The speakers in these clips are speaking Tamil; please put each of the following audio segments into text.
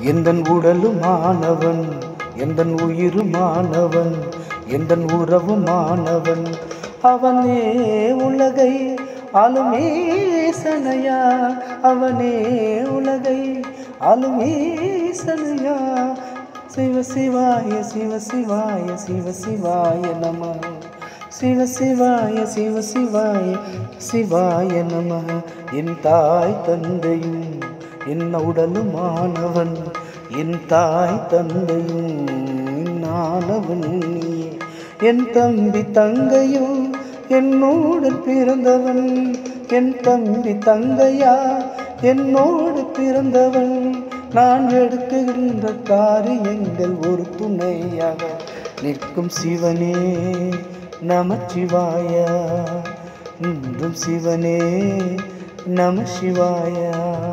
எந்தன் உடலுமானவன் எந்தன் உயிருமானவன் எந்தன் உறவுமானவன் அவனே உலகை அலுமேசனையா அவனே உலகை அலுமேசனையா சிவ சிவாய சிவ சிவாய சிவ சிவாய நம சிவ சிவாய சிவ சிவாய சிவாய நம என் தாய் தந்தையும் என் உடலுமானவன் என் தாய் தந்தையும் நானவன் நீயே என் தம்பி தங்கையும் என்னோடு பிறந்தவன் என் தம்பி தங்கையா என்னோடு பிறந்தவன் நான் எடுக்குகின்ற காரியங்கள் ஒரு துணையாக நிற்கும் சிவனே நமச்சிவாயா இன்றும் சிவனே நம சிவாயா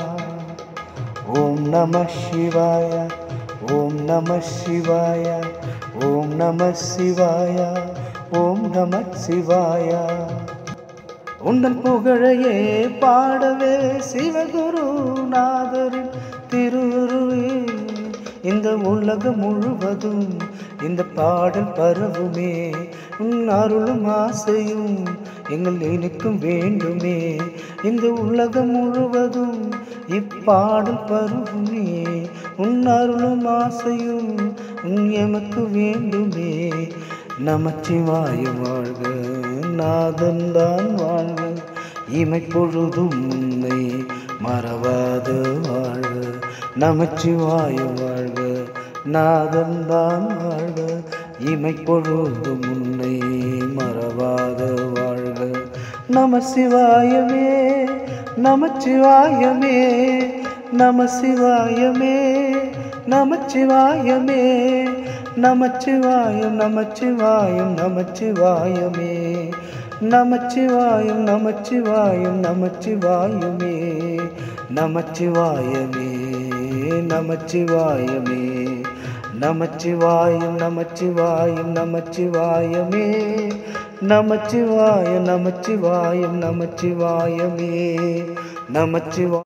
ஓம் நம சிவாய ஓம் நம சிவாய ஓம் நம சிவாய ஓம் நம சிவாய உந்தன் புகழையே பாடவே சிவகுருநாதரின் திருவுருவே இந்த உலகம் முழுவதும் இந்த பாடல் பரவுமே உன் அருளும் ஆசையும் எங்கள் நினைக்கும் வேண்டுமே இந்த உலகம் முழுவதும் இப்பாடல் பரவுமே உன் அருளும் ஆசையும் உன் எமக்கு வேண்டுமே நமச்சிவாய வாழ்க நாதன் தான் வாழ்க இமை பொழுதும் உன்னை மறவாது வாழ்க நமச்சிவாய வாழ்க நாதன் தான் வாழ்க இமை பொழுதும் உன்னை மறவாது வாழ்க நம சிவாயமே நமச்சிவாயமே நம சிவாயமே நமச்சிவாயமே நமச்சிவாயம் நமச்சிவாயம் நமச்சிவாயமே நமச்சிவாயம் நமச்சிவாயம் நமச்சிவாயமே நமச்சிவாயமே நமச்சிவாயமே நமச்சிவாயம் நமச்சிவாயம் நமச்சிவாயமே நமச்சிவாய நமச்சிவாயம் நமச்சிவாயமே நமச்சிவா